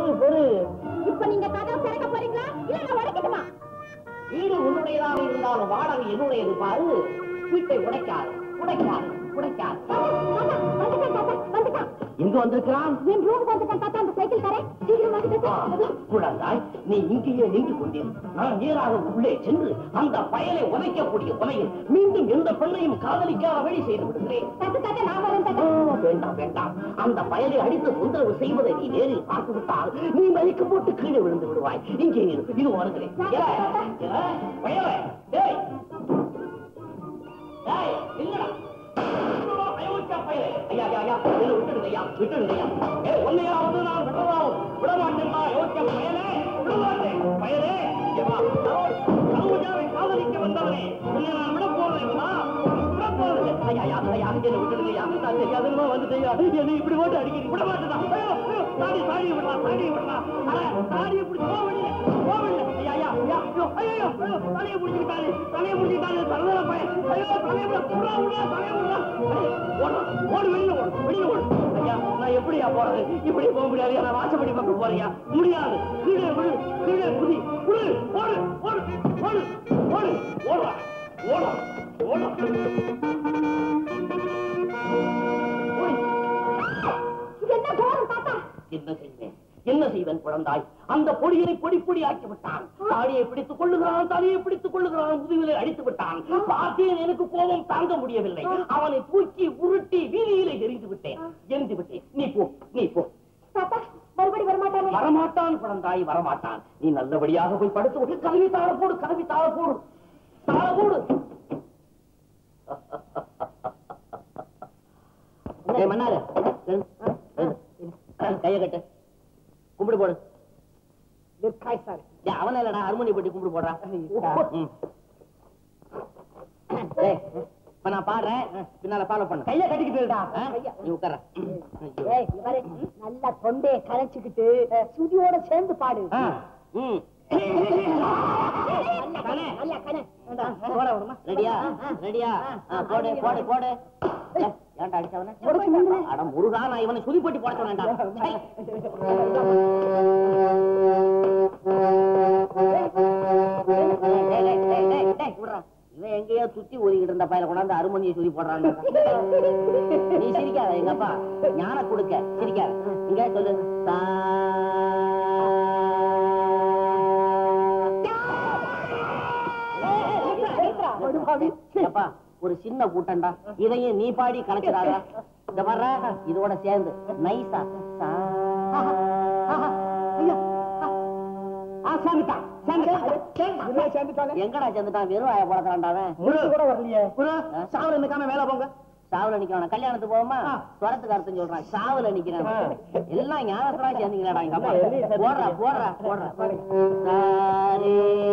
பொறு பொறு இப்ப நீங்க கதவை திறக்க போறீங்களா இல்ல நான் உடைக்கட்டுமா வீடு உன்னுடையதாக இருந்தாலும் வாடகை என்னுடையது பாரு வீட்டை உடைக்காது உடைக்காது உடைக்காது வந்துட்டான் தாத்தா வந்துட்டான் எங்க வந்திருக்கிறான் என் ரூமுக்கு வந்துட்டான் தாத்தா அந்த சைக்கிள் தரேன் சீக்கிரம் வந்துட்டு குழந்தாய் நீ இங்கேயே நின்று கொண்டீர் நான் நேராக உள்ளே சென்று அந்த பயலை உதைக்கக்கூடிய உலையில் மீண்டும் எந்த பெண்ணையும் காதலிக்காத வழி செய்து விடுகிறேன் தாத்தா தாத்தா நான் வரேன் தாத்தா ஆ, வேண்டாம் வேண்டாம் அந்த பயலை அடித்து தொந்தரவு செய்வதை நீ நேரில் பார்த்து விட்டால் நீ மயக்க போட்டு கீழே விழுந்து விடுவாய் இங்கே இரு இது வருகிறேன் ஏ, ஏ, பயலே, டேய். டேய், நில்லுடா. நில்லுடா, அயோக்கிய பயலே. ஐயா, ஐயா, ஐயா, என்னை விட்டுடுங்கய்யா, விட்டுடுங்கய்யா. ஏய், உன்னையாவது நான் விடலாம். விட மாட்டேன்டா, அயோக்கிய பயலே. விட மாட்டேன். பயலே, இங்க வா. சரோஜ், சரோஜாவை காதலிக்க வந்தவனே. உன்னை நான் விடப் போவதில்லையா? விடப் போவதில்லை. ஐயா, ஐயா, ஐயா, என்னை விட்டுடுங்கய்யா. நான் தெரியாதனமா வந்துட்டேன்யா. என்னை இப்படி போட்டு அடிக்கிறீங்க. விட மாட்டேன்டா. ஐயோ, ஐயோ, தாடி, தாடியை விடுறா, தாடியை விடுறா. அட, தாடியை பிடிச்சு போ வெளியே. போ வெளியே. ஐயா, ஐயா, ஐயா, ஐயோ, ஐயோ, ஐயோ, தலையை பிடிச்சிக்கிட்டாரு. தலையை பிடிச்சிக்கிட்டாரு. தரதர பையன். ஐயோ, தலையை விட, விடுறா, விடுறா, தலையை விடுறா. ஐயோ, ஓடு, ஓடு, வெளியே ஓடு, வெளியே ஓடு. ஐயா, நான் எப்படியா போறது இப்படி போக முடியாது நான் வாசப்படி பக்கம் போறியா முடியாது கீழே விழு கீழே குதி குடு ஓடு ஓடு ஓடு ஓடு ஓடுறா ஓடு ஓடு இது என்ன கோரம் தாத்தா என்ன செய்வேன் என்ன செய்வன் குழந்தாய் அந்த பொடியை பொடி பொடி ஆக்கி விட்டான் தாடியை பிடித்துக் கொள்ளுகிறான் தலையை பிடித்துக் கொள்ளுகிறான் முதுகிலே அடித்து விட்டான் பார்த்தேன் எனக்கு கோபம் தாங்க முடியவில்லை அவனை தூக்கி உருட்டி வீதியிலே எரிந்து விட்டேன் எரிந்து விட்டேன் நீ போ நீ போ தாத்தா மறுபடி வரமாட்டானே வரமாட்டான் குழந்தாய் வரமாட்டான் நீ நல்லபடியாக போய் படுத்து விட்டு கல்வி தாழ போடு கல்வி தாழ போடு தாழ போடு ஏய், மன்னாரு எழு, எழு. கைய கட்டு கும்பிடு போடு டேய், அவன இல்லடா அருமணி பட்டி கும்பிடு போடுறா ம். டேய், இப்ப நான் பாடுறேன் பின்னால ஃபாலோ பண்ணு கைய கட்டிக்கிட்டுடா நீ உட்கார ஏய், இங்க பாரு, நல்லா தொண்டையை கரைச்சுக்கிட்டு சுதியோட சேர்ந்து பாடு ஆ, ம். கணே, நல்லா கணே. ரெடியா ரெடியா ஆ, போடு போடு போடு ஏய், ஏன்டா அடிச்சவன உடைச்சு நின்னுரு. அட முருகா நான் இவனை சுதி போட்டு போட சொன்னேன்டா ஐ. டேய், டேய், டேய், டேய், டேய், டேய், விட்றா. இவன் எங்கேயோ சுத்தி ஓடிக்கிட்டு இருந்த பையல கொண்டாந்து அருமணியை சுதி போடுறான் நீ சிரிக்காத எங்க அப்பா ஞான கொடுக்க சிரிக்காத இங்க சொல்லு சா எப்பா ஒரு சின்ன கூட்டம்டா இதையும் நீ பாடி கலைச்சிடாத இந்த வர்ற இதோட சேர்ந்து நைஸா சா. எங்கடா சேர்ந்துட்டான் வெறும் ஆய போடக்கிறான்டா அவன் கூட வரலையே ஆ? சாவல நிக்காம மேல போங்க சாவுல நிக்கிறான் கல்யாணத்துக்கு போவோமா துரத்துக்கு அர்த்தம் சொல்றான் சாவுல நிக்கிறான் எல்லாம் ஞானத்தோட சேர்ந்தீங்களாடா எங்க அப்பா போடுறா போடுறா போடுறா சாரே.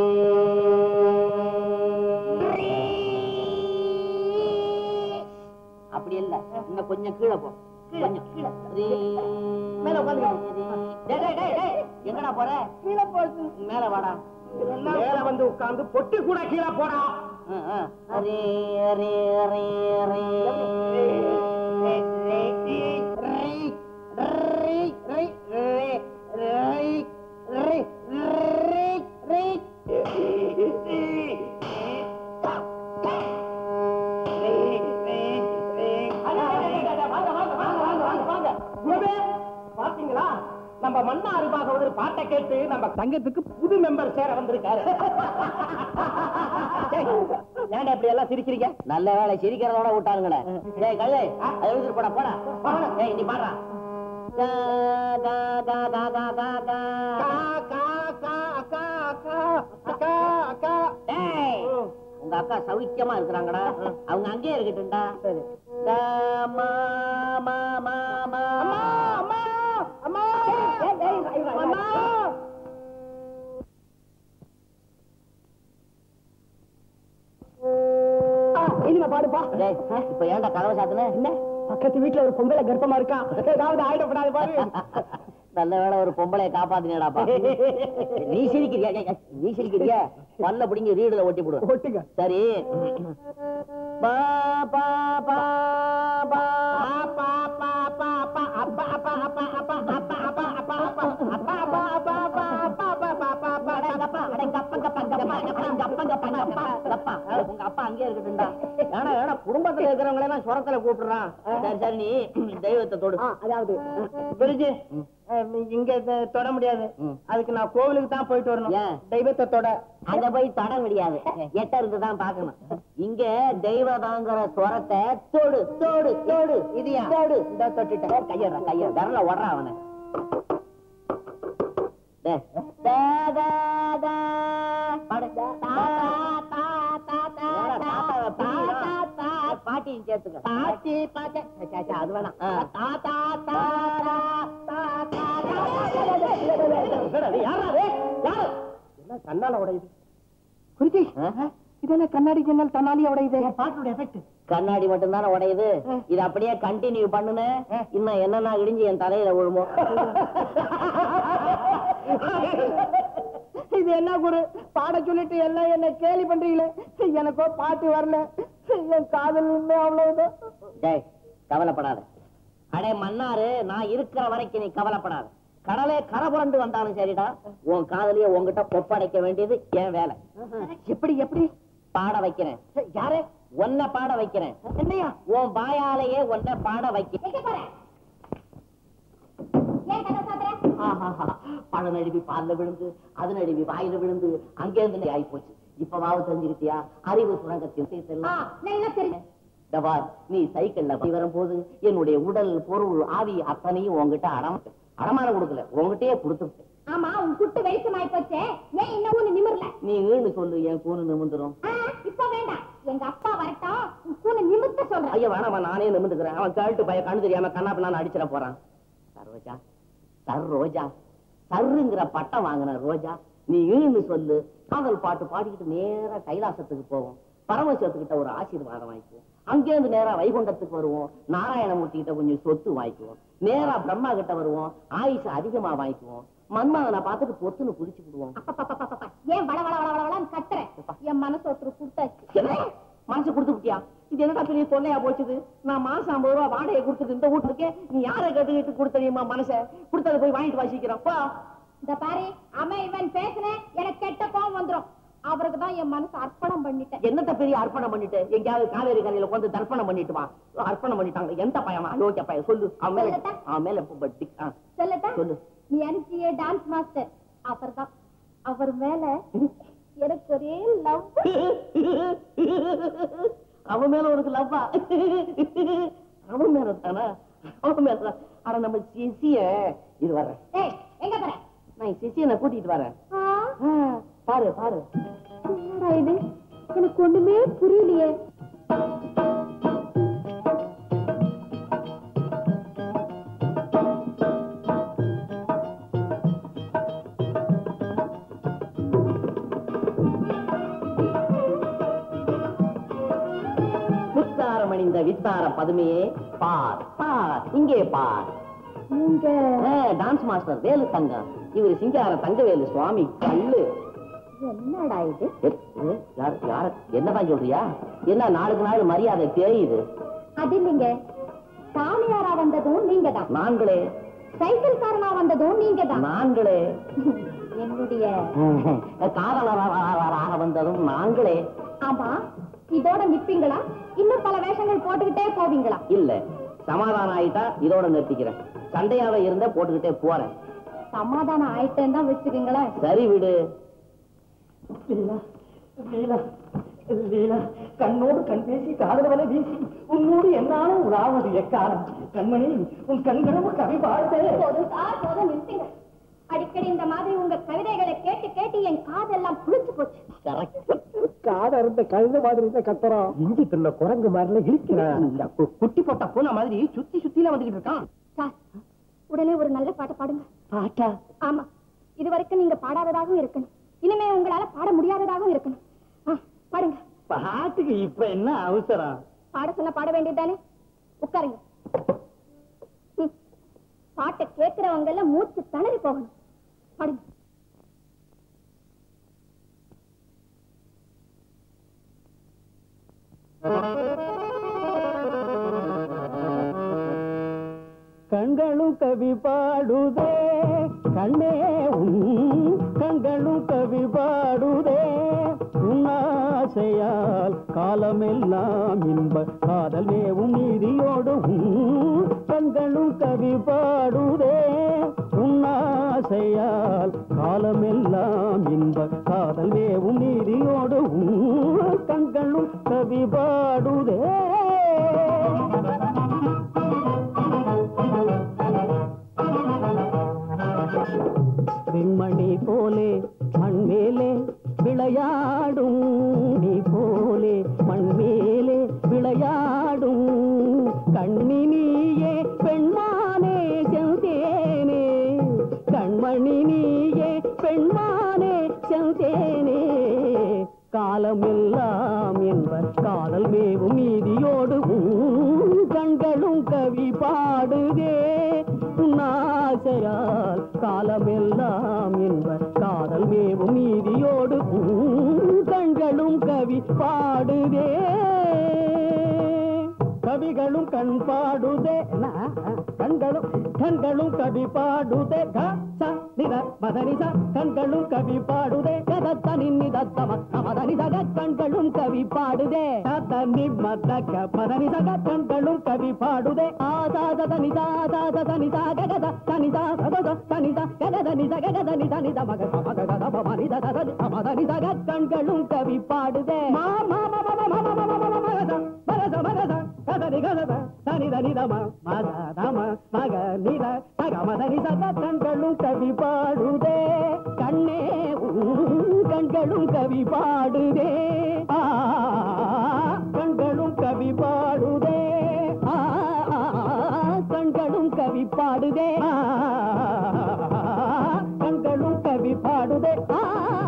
அப்படி இல்ல இன்னும் கொஞ்சம் கீழே போ கொஞ்சம் கீழே மேல எங்கடா போற கீழே போட்டு மேல வாடா மேல வந்து உட்கார்ந்து பொட்டி கூட கீழே போடா ஆ, ஆ. ரே, ரே, ரே, ரே. பாத்தீங்களா நம்ம மன்னாரு பாகவதர் பாட்டை கேட்டு நம்ம சங்கத்துக்கு புது மெம்பர் சேர வந்திருக்காரு ஏன்டா இப்படி எல்லாம் சிரிக்கிறீங்க நல்ல வேலை சிரிக்கிறதோட விட்டானுங்களே டேய் கழுதை அதை எழுதிட்டு போடா போடா டேய் நீ பாடுறா கா, கா, கா, கா, கா, கா, கா. டேய், உங்க அக்கா சௌக்கியமா இருக்கிறாங்கடா அவங்க அங்கேயே இருக்கட்டும்டா கா, மா, மா, மா, மா. இனிமே பாடுப்பா டேய், இப்ப ஏன்டா கதவை சாத்துன என்ன பக்கத்து வீட்டுல ஒரு பொம்பளை கர்ப்பமா இருக்கான் ஏதாவது ஆயிடப்படாது பாரு நல்ல வேளை ஒரு பொம்பளைய காப்பாத்தினடாப்பா நீ சிரிக்கிறியா ஏய், ஏய், நீ சிரிக்கிறியா பல்ல பிடிங்க ரீடுல ஒட்டி போடு ஒட்டுங்க சரி பா பா பா பா அப்பா அப்பா அப்பா அப்பா அப்பா அப்பா அப்பா அப்பா அப்பா அப்பா அப்பா அப்பா அப்பா அப்பா இருக்கட்டும்டா ஏன்னா ஏன்னா குடும்பத்துல இருக்கிறவங்களே எல்லாம் சுரத்துல கூப்பிடுறான் சரி சரி நீ தெய்வத்தை தொடு ஆ, அதாவது குருஜி அஹ், இங்க இத தொட முடியாது அதுக்கு நான் கோவிலுக்கு தான் போயிட்டு வரணும் ஏன்? தெய்வத்தை தொட அங்க போய் தொட முடியாது எட்ட இருந்து தான் பாக்கணும் இங்க தெய்வதாங்கிற சுரத்தை தோடு தோடு தோடு இதையா? தோடு இந்த தொட்டுட்டேன் கையற கைய விரல ஓடுறான் அவனை டேய். தா, தா, தா. பாடு. தா, தா, தா, தா, தா, தா, தா, தா, பாட்டியும் சேர்த்துக்க பாட்டி பாட்டி சே, சே, அது வேணாம் ஆ. தா, தா, தா, தா, தா, தா, தா. யாரா அது? யாரு? என்ன கண்ணால உடையுது குருஜி இது என்ன கண்ணாடி ஜன்னல் தன்னாலியா உடையுது பாட்டோட எஃபெக்ட் கண்ணாடி மட்டும் தானே உடையுது இது அப்படியே கண்டினியூ பண்ணுன இன்னும் என்னன்னா இடிஞ்சு என் தலையில விழுமோ இது என்ன குரு பாட சொல்லிட்டு எல்லாம் என்ன கேலி பண்றீங்களே எனக்கோ பாட்டு வரல என் காதல் உண்மை அவ்வளவுதான் டேய் கவலைப்படாத அடே மன்னாரு நான் இருக்கிற வரைக்கும் நீ கவலைப்படாத கடலே கரை புரண்டு வந்தாலும் சரிடா உன் காதலிய உன்கிட்ட ஒப்படைக்க வேண்டியது என் வேலை எப்படி எப்படி பாட வைக்கிறேன் யாரு உன்னை பாட வைக்கிறேன் என்னையா உன் வாயாலேயே உன்னை பாட வைக்கிறேன் எங்க போற ஏன் கதை சாத்துற ஆஹாஹா. பழம் நழுவி பால்ல விழுந்து அது நழுவி வாயில விழுந்து அங்கேருந்து ஆகி போச்சு இப்பவாவது தெரிஞ்சுக்கிட்டியா அறிவு சுரங்கத்தின் ஆ, சேர்த்தெல்லாம் நல்லா தெரியும் தபார் நீ சைக்கிள்ல போய் வரும்போது என்னுடைய உடல் பொருள் ஆவி அத்தனையும் உன்கிட்ட அடம் அடமானம் கொடுக்கல உன்கிட்டயே கொடுத்துட்டேன் ஆமா உன் குட்டு வெளிச்சமாயி போச்சே ஏன் இன்னும் ஒண்ணு நிமிரல நீ ஈன்னு சொல்லு என் கூணு நிமிந்துரும் ஆ, இப்ப வேண்டாம் எங்க அப்பா வரட்டும் உன் கூனை நிமித்த சொல்றேன் ஐயா வேணாமா நானே நிமிந்துக்கிறேன் அவன் கேட்டு பைய கண்ணு தெரியாம கண்ணாப்ப நான் அடிச்சிட போறான் சரோஜா சர் ரோஜா சர்ருங்கிற பட்டம் வாங்கின ரோஜா நீ ஈன்னு சொல்லு காதல் பாட்டு பாடிக்கிட்டு நேரா கைலாசத்துக்கு போவோம் பரமசிவத்துக்கிட்ட ஒரு ஆசீர்வாதம் வாங்கிக்குவோம் அங்கேருந்து நேரா வைகுண்டத்துக்கு வருவோம் நாராயணமூர்த்தி கிட்ட கொஞ்சம் சொத்து வாங்கிக்குவோம் நேரா பிரம்மா கிட்ட வருவோம் ஆயுஷ் அதிகமா வாங்கிக்குவோம் மன்மதனை பார்த்துட்டு பொத்துன்னு குடிச்சு விடுவோம் அப்பப்பப்பப்பப்ப, ஏன் வள வள வள வளன்னு கத்துற என் மனசு ஒருத்தர் கொடுத்தாச்சு என்ன மனசு கொடுத்து விட்டியா இது என்னடா பெரிய தொல்லையா போச்சுது நான் மாசம் ஐம்பது ரூபா வாடகை கொடுத்துட்டு இந்த வீட்டுல இருக்கேன் நீ யாரை கேட்டுக்கிட்டு கொடுத்தறியுமா மனச கொடுத்ததை போய் வாங்கிட்டு வாசிக்கிறோம் பா இந்த பாரு அவன் இவன் பேசுன எனக்கு கெட்ட கோவம் வந்துரும் அவருக்கு தான் என் மனசு அர்ப்பணம் பண்ணிட்டேன் என்னத்த பெரிய அர்ப்பணம் பண்ணிட்டு எங்கேயாவது காவேரி கரையில கொண்டு தர்ப்பணம் பண்ணிட்டு வா அர்ப்பணம் பண்ணிட்டாங்க எந்த பையன் அயோக்கிய பையன் சொல்லு அவன் மேல சொல்லட்டா? அவன் மேல இப்ப பட்டி ஆ, சொல்லட்டா சொல்லு. நீ அனுப்பிய டான்ஸ் மாஸ்டர் அவர்தான் அவர் மேல எனக்கு ஒரே லவ் அவன் மேல உனக்கு லவ்வா அவன் மேல தானா அவன் மேல தான். ஆனா நம்ம சிசிய இது வர்றேன் ஏய் எங்க போற நான் சிசியனை கூட்டிட்டு வரேன் ஆ, ஆ, பாரு பாரு என்னடா இது எனக்கு ஒண்ணுமே புரியலையே முத்தாரம் அணிந்த வித்தார பதுமையே பார் பார் இங்கே பார் நீங்க ஆ, டான்ஸ் மாஸ்டர் வேலு தங்கம் இவர் சிங்கார தங்கவேலு சுவாமி கல்லு என்னடா இது எ, எ, யார் யார் என்னதான் சொல்றியா என்ன நாளுக்கு நாள் மரியாதை தேயுது அது இல்லைங்க சாமியாரா வந்ததும் நீங்க தான் நான்களே சைக்கிள் காரனா வந்ததும் நீங்க தான் நான்களே என்னுடைய காதலராக வந்ததும் நாங்களே ஆமா இதோட நிப்பீங்களா இன்னும் பல வேஷங்கள் போட்டுக்கிட்டே போவீங்களா இல்ல சமாதானம் ஆயிட்டா இதோட நிறுத்திக்கிறேன் சண்டையாவே இருந்தா போட்டுக்கிட்டே போறேன் சமாதானம் ஆயிட்டேன்னு தான் வச்சுக்கீங்களேன் சரி விடு லீலா லீலா லீலா கண்ணோடு கண் பேசி காதல் வலை வீசி உன்னோடு என்னாலும் உலாவது எக்காலம் கண்மணி உன் கண்களவு கவி வாழ்த்தே போதும் சார் போதும் நிறுத்துங்க அடிக்கடி இந்த மாதிரி உங்க கவிதைகளை கேட்டு கேட்டு என் காதெல்லாம் புளிச்சு போச்சு காத இருந்த கழுத மாதிரி இருந்த கத்துறோம் இஞ்சி தின்ன குரங்கு மாதிரில இருக்கிறான் குட்டி போட்ட பூனை மாதிரி சுத்தி சுத்தில வந்துகிட்டு இருக்கான் சார் உடனே ஒரு நல்ல பாட்டை பாடுங்க பாட்டா ஆமா இது வரைக்கும் நீங்க பாடாததாகவும் இருக்கணும் இனிமே உங்களால பாட முடியாததாகவும் இருக்கணும் ஆ, பாடுங்க பாட்டுக்கு இப்ப என்ன அவசரம் பாட சொன்னா பாட வேண்டியதுதானே உட்காருங்க ம். பாட்டை கேட்கிறவங்க எல்லாம் மூச்சு தளறி போகணும் பாடுங்க கண்களும் கவி பாடுதே கண்ணே உன் கண்களும் கவி பாடுதே உன்னாசையால் காலமெல்லாம் இன்ப காதல் மேவும் நீதியோடு உன் கண்களும் கவி பாடுதே உன்னாசையால் காலமெல்லாம் இன்ப காதல் மேவும் நீதியோடு உன் கண்களும் கவி பாடுதே விண்மணி போலே மண்மேலே விளையாடும் நீ போலே மண்மேலே விளையாடும் கண்ணி நீயே பெண்மானே செந்தேனே கண்மணி நீயே பெண்மானே செந்தேனே காலமெல்லாம் என்பர் காதல் மேவும் நீதியோடு உன் கண்களும் கவி பாடுதே உன்னாசையால் காலமெல்லாம் என்பர் காதல் மேவும் நீதியோடு உன் கண்களும் கவி பாடுதே கவிகளும் கண் பாடுதே என்ன? கண்களும் கண்களும் கவி பாடுதே க, ச, நித, மதனி, ச. கண்களும் கவி பாடுதே கதத்த நின்னி தத்தம மதனி சக கண்களும் கவி பாடுதே தத்த நி மத க மதனி சக கண்களும் கவி பாடுதே ஆதாத தனி சாதாத தனி சா ககத தனி சா சதத தனி சா ககத நி ச ககத நி தனி த மக சமக கத பமனி த தத மதனி சக கண்களும் கவி பாடுதே மா மா மா மா மா மா மா மா மா மா மகத மகத மகத கதனி கதத தனி தனி தம மத தம மக நித தக மதனி சக கண்களும் கவி பாடுதே கண்ணே உன் கண்களும் கவி பாடுதே ஆ, கண்களும் கவி பாடுதே ஆ, கண்களும் கவி பாடுதே ஆ, கண்களும் கவி பாடுதே ஆ,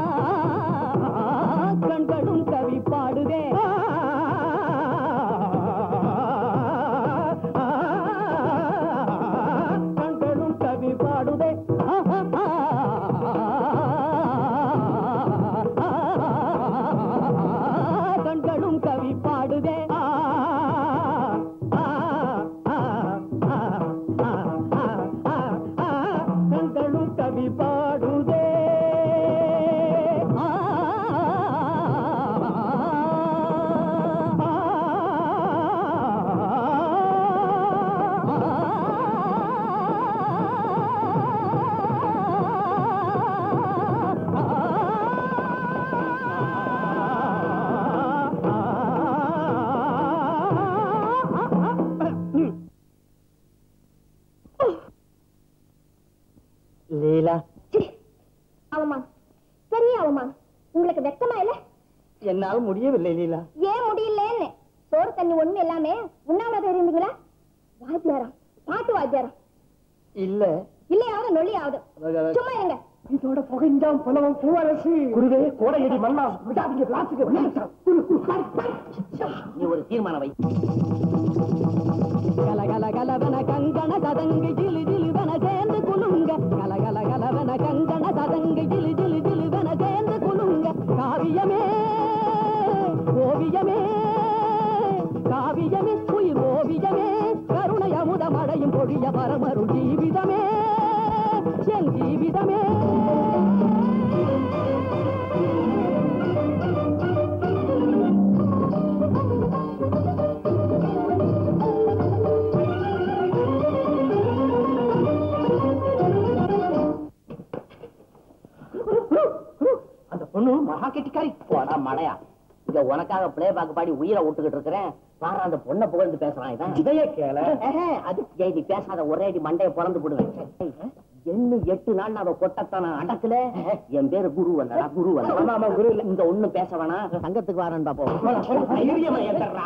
கண்களும் கவி பாடுதே ஆ, கண்களும் கவி பாடுதே கண்களும் கவி பாடுதே கண்களும் கவி பாடுதே லீலா சி, அவமானம் பெரிய அவமானம் உங்களுக்கு வெக்கமா இல்ல என்னால் முடியவில்லை லீலா ஏன் முடியலன்னு சோறு தண்ணி ஒண்ணு எல்லாமே உண்ணாவிரதம் இருந்தீங்களா வாத்தியாரம் பாட்டு வாத்தியாரம் இல்ல இல்லையாவது நொல்லியாவது சும்மா இருங்க இதோட புகைஞ்சாம் புலவம் பூவரசு குருவே கோடையடி மன்னா விடாதீங்க கிளாஸுக்கு நீ ஒரு தீர்மானம் வை கல கல கலவன கங்கண சதங்கு ஜிலு ஜிலுவன சேர்ந்து குலுங்க கல கல கலவன கங்கண சதங்கு ஜிலு ஜிலு ஜிலுவன சேர்ந்து குலுங்க காவியமே ஓவியமே காவியமே உயிர் ஓவியமே கருணை அமுத மழையும் பொழிய பரமருள் ஜீவிதமே என் ஜீவிதமே அந்த பொண்ணு மகா கெட்டிக்காரி போடா மடையா இங்க உனக்காக பிளே பாக்கு பாடி உயிரை விட்டுக்கிட்டு இருக்கிறேன் பாரு அந்த பொண்ணை புகழ்ந்து பேசுறான் இதான் இதையே கேள அது ஏய், நீ பேசாத ஒரே அடி மண்டையை பொழந்து போடுவேன் என்ன எட்டு நாள் அவ கொட்டத்தான் நான் அடக்கல என் பேரு குரு வந்தடா குரு வந்த ஆமா ஆமா குரு இல்ல இங்க ஒண்ணும் பேச வேணாம் சங்கத்துக்கு வரேன் பாப்போம் தைரியமா ஏத்தர்றா.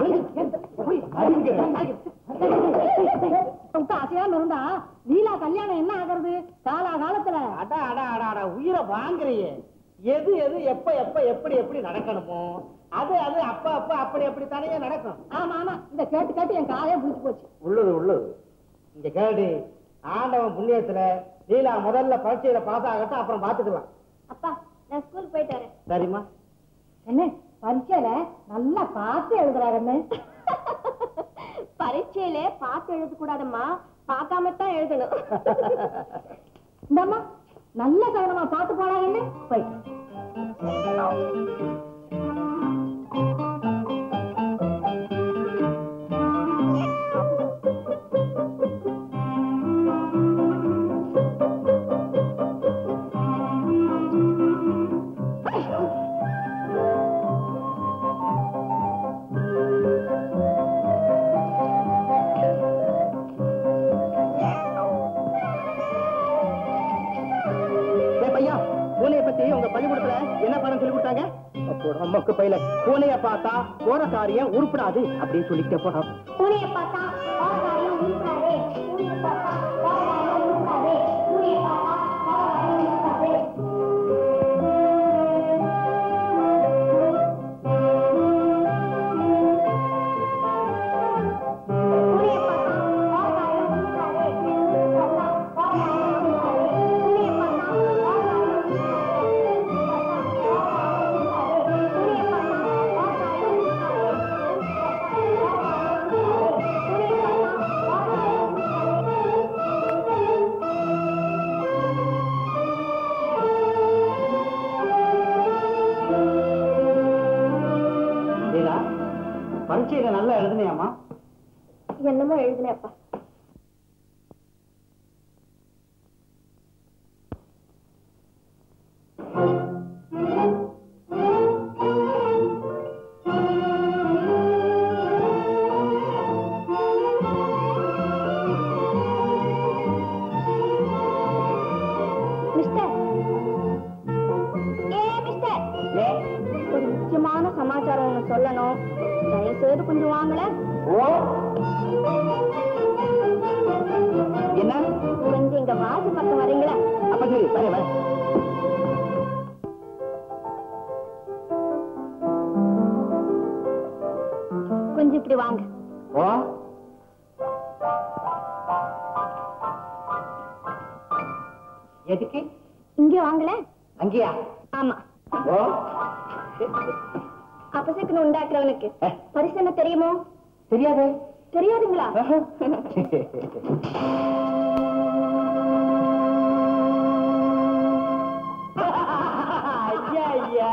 உங்க ஆசையா இருந்தா லீலா கல்யாணம் என்ன ஆகுறது காலா காலத்துல அடா அடா அடா அடா உயிரை வாங்குறியே எது எது எப்ப எப்ப எப்படி எப்படி நடக்கணுமோ அது அது அப்ப அப்ப அப்படி அப்படி தானே நடக்கும் ஆமா ஆமா இந்த கேட்டு கேட்டு என் காலே புடிச்சு போச்சு உள்ளது உள்ளது இங்க கேடு ஆண்டவன் புண்ணியத்துல லீலா முதல்ல பரீட்சையில பாஸ் ஆகட்டும் அப்புறம் பாத்துக்கலாம் அப்பா நான் ஸ்கூல் போயிட்டு வரேன் சரிம்மா என்ன பரீட்சையில நல்லா பார்த்து எழுதுறாருன்னு பரீட்சையில பார்த்து எழுத கூடாதம்மா பார்க்காம தான் எழுதணும் இந்தம்மா நல்ல கவனமா பார்த்து போனாங்கன்னு போயிட்டு பள்ளிக்கூடத்துல என்ன பாடம் சொல்லி கொடுத்தாங்க அம்மாக்கு பையில பூனைய பார்த்தா போற காரியம் உருப்படாது அப்படின்னு சொல்லிட்டே போறான் பூனையை பார்த்தா பாவகாரியம் உருப்படாதே பூனையை பார்த்தா பாவகாரியம் உருப்படாதே பூனையை பார்த்தா பாவகாரியம் உருப்படாதே பூனையை பார்த்தா பாவகாரியம் உருப்படாதே பூனையை பார்த்தா பாவகாரியம் உருப்படாதே பூனையை பார்த்தா பாவகாரியம் உருப்படாதே பூனையை பார்த்தா பாவகாரியம் லீலா பரீட்சையில நல்லா எழுதுனியாமா என்னமோ எழுதினேப்பா மிஸ்டர் ஏ மிஸ்டர் ஒரு முக்கியமான சமாச்சாரம் ஒண்ணு சொல்லணும் தயவு செய்து கொஞ்சம் வாங்கல ஓ என்ன கொஞ்சம் இங்க வாசு பக்கம் வரீங்களா அப்ப சரி வர வர கொஞ்சம் இப்படி வாங்க ஓ எதுக்கு இங்க வாங்கல அங்கேயா ஆமா ஓ அப்பசக்குன்னு உண்டாக்குறவனுக்கு பரிசு என்ன தெரியுமோ தெரியாதே தெரியாதுங்களா ஐயா ஐயா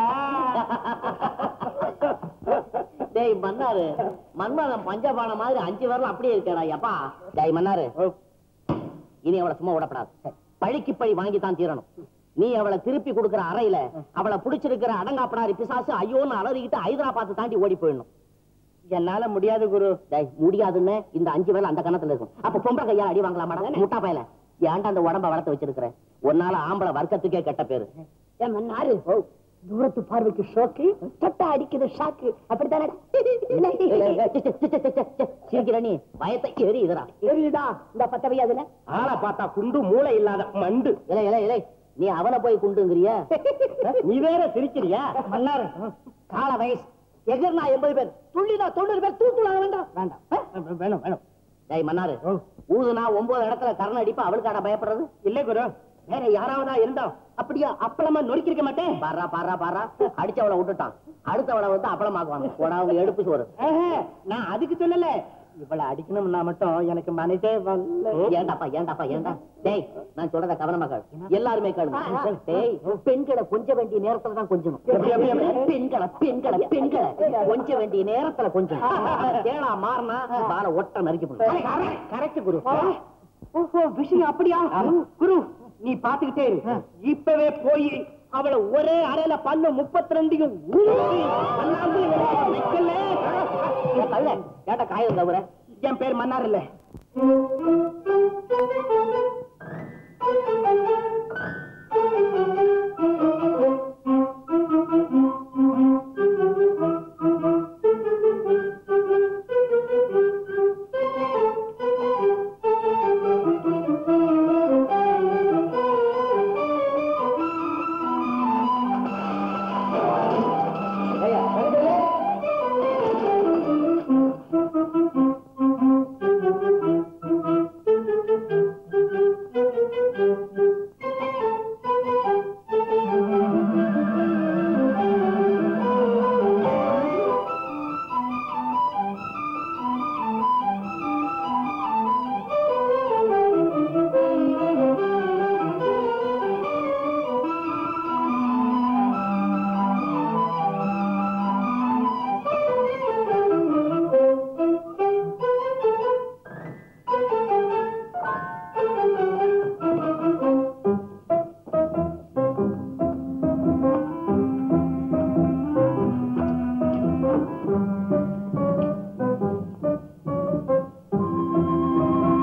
டேய் மன்னாரு மன்மதன் பஞ்சபான மாதிரி அஞ்சு வரலாம் அப்படியே இருக்கடா அப்பா டேய் மன்னாரு இனி அவளை சும்மா விடப்படாது பழிக்கு பழி வாங்கி தான் தீரணும் நீ அவளை திருப்பி கொடுக்கிற அறையில அவளை புடிச்சிருக்கிற அடங்காப்படாரி பிசாசு ஐயோன்னு அலறிக்கிட்டு ஹைதராபாத் தாண்டி ஓடி போயிடணும் என்னால முடியாது குரு டேய் முடியாதுன்னு இந்த அஞ்சு வேலை அந்த கணத்துல இருக்கும் அப்ப பொம்பளை கையால அடி வாங்கலாமாடா முட்டா பயல ஏன்டா அந்த உடம்ப வளர்த்து வச்சிருக்கிற ஒரு நாள் ஆம்பளை வர்க்கத்துக்கே கெட்ட பேரு ஏன் மன்னாரு தூரத்து பார்வைக்கு ஷோக்கு தொட்டா அடிக்குது ஷாக்கு அப்படித்தானே சிரிக்கிற நீ பயத்தை ஏறி இதரா தெரியுதா இந்த பத்தவை அதுல ஆளை பார்த்தா குண்டு மூளை இல்லாத மண்டு இலை இலை இலை நீ அவனை போய் குண்டுங்கிறிய நீ வேற சிரிக்கிறியா மன்னாரு கால வயசு எதிர்னா எண்பது பேர் துள்ளினா தொண்ணூறு பேர் தூத்துலாக வேண்டாம் வேண்டாம் வேணும் வேணும் டேய் மன்னாரு ஊதுனா ஒன்பது இடத்துல கரண அடிப்பா அவளுக்காட பயப்படுறது இல்ல குரு வேற யாராவதா இருந்தா அப்படியா அப்பளமா நொறுக்கிருக்க மாட்டேன் பாரா பாரா பாரா அடிச்சவளை விட்டுட்டான் அடுத்தவளை வந்து அப்பளமாக்குவாங்க போடா அவங்க எடுப்பு சோறு ஆஹா, நான் அதுக்கு சொல்லல இவளை அடிக்கணும்னா மட்டும் எனக்கு மனசே வரல ஏண்டாப்பா ஏண்டாப்பா ஏண்டா டேய் நான் சொல்றத கவனமா கேளு எல்லாருமே கேளு டேய் பெண்களை கொஞ்ச வேண்டிய நேரத்துல தான் கொஞ்சணும் எப்படி, எப்படி, எப்படி? பெண்களை பெண்களை பெண்களை கொஞ்ச வேண்டிய நேரத்துல கொஞ்சம் தேனா மாறினா பால ஒட்ட நறுக்கி போடும் கரெக்ட் குரு ஓஹோ விஷயம் அப்படியா குரு நீ பாத்துக்கிட்டே இரு இப்பவே போய் அவளை ஒரே அறையில பல்லு முப்பத்தி ரெண்டையும் கல்ல ஏட்டா காயம் தவிர என் பேர் மன்னார் இல்ல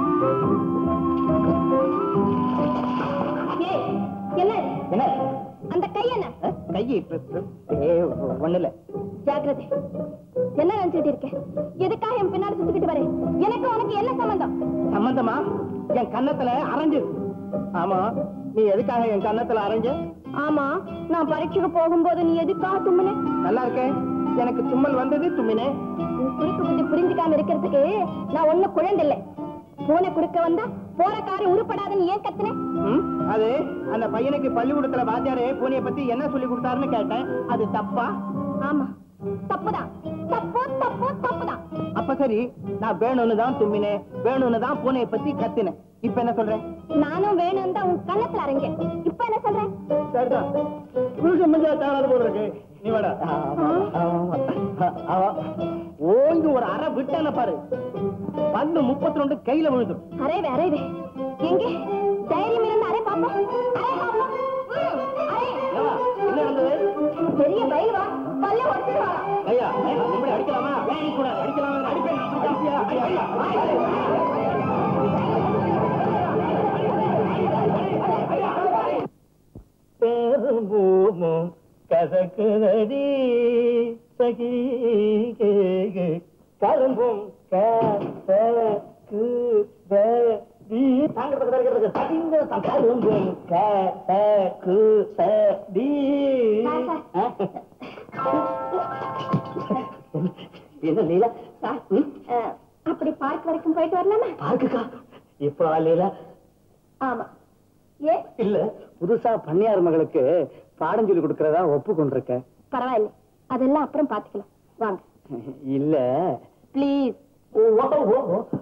ஏய், என்ன இது? என்ன அந்த கை என்ன கை ஒண்ணு இல்ல ஜாக்கிரதை என்ன நினைச்சிட்டு இருக்க எதுக்காக என் பின்னாடி சுத்திக்கிட்டு வரேன் எனக்கு உனக்கு என்ன சம்பந்தம் சம்பந்தமா என் கன்னத்துல அரைஞ்சு ஆமா நீ எதுக்காக என் கன்னத்துல அரைஞ்ச ஆமா நான் பரீட்சைக்கு போகும்போது நீ எதுக்காக தும்முனே நல்லா இருக்கேன் எனக்கு தும்மல் வந்தது தும்மினேன் உன் குறுக்கு புத்தி புரிஞ்சுக்காம இருக்கிறதுக்கு நான் ஒண்ணு குழந்தை இல்லை பூனை குறுக்க வந்தா போற காரியம் உருப்படாதுன்னு ஏன் கத்துனேன் ம், அது அந்த பையனுக்கு பள்ளிக்கூடத்துல வாத்தியாரே பூனைய பத்தி என்ன சொல்லி கொடுத்தாருன்னு கேட்டேன் அது தப்பா ஆமா தப்புதான் தப்பு தப்பு தப்புதான் அப்ப சரி நான் வேணும்னு தான் தும்மினேன் வேணும்னு தான் பூனைய பத்தி கத்தினேன் இப்ப என்ன சொல்றேன் நானும் வேணும் தான் உன் கண்ணத்துல அரங்க இப்ப என்ன சொல்றேன் சரிதான் புருஷன் மஞ்சா தாராது போல இருக்கு நீ வாடா ஓங்கி ஒரு அரை விட்டான பாரு பல்லு முப்பத்தி ரெண்டு கையில விழுதும் அரைவே அரைவே எங்கே தைரியம் இருந்து அரை பாப்போம் அரை பாப்போம் ம், அரை. ஏவா, என்ன நடந்தது பெரிய பயில்வா பல்ல உடச்சிட்டு வரா ஐயா இப்படி அடிக்கலாமா வேணும் கூட அடிக்கலாமா அடிப்பேன் அடிப்பியா அடிப்பியா பெரும்பூமும் கசக்குதடி சகி கரும்பும் கசக்குதடி தாங்கிறது கிடைக்கிறது தடிங்க கரும்பும் கசக்குதடி என்ன லீலா ம்? அஹ், அப்படி பார்க் வரைக்கும் போயிட்டு வரலாமா பார்க்குக்கா இப்போ லீலா ஆமா ஏ இல்ல புதுசா பண்ணையார் மகளுக்கு பாடம் சொல்லி கொடுக்கறதா ஒப்புக்கொண்டிருக்க பரவாயில்ல அதெல்லாம் அப்புறம் பாத்துக்கலாம் வாங்க இல்ல ப்ளீஸ் ஓ, ஓ, ஓ, ஓ.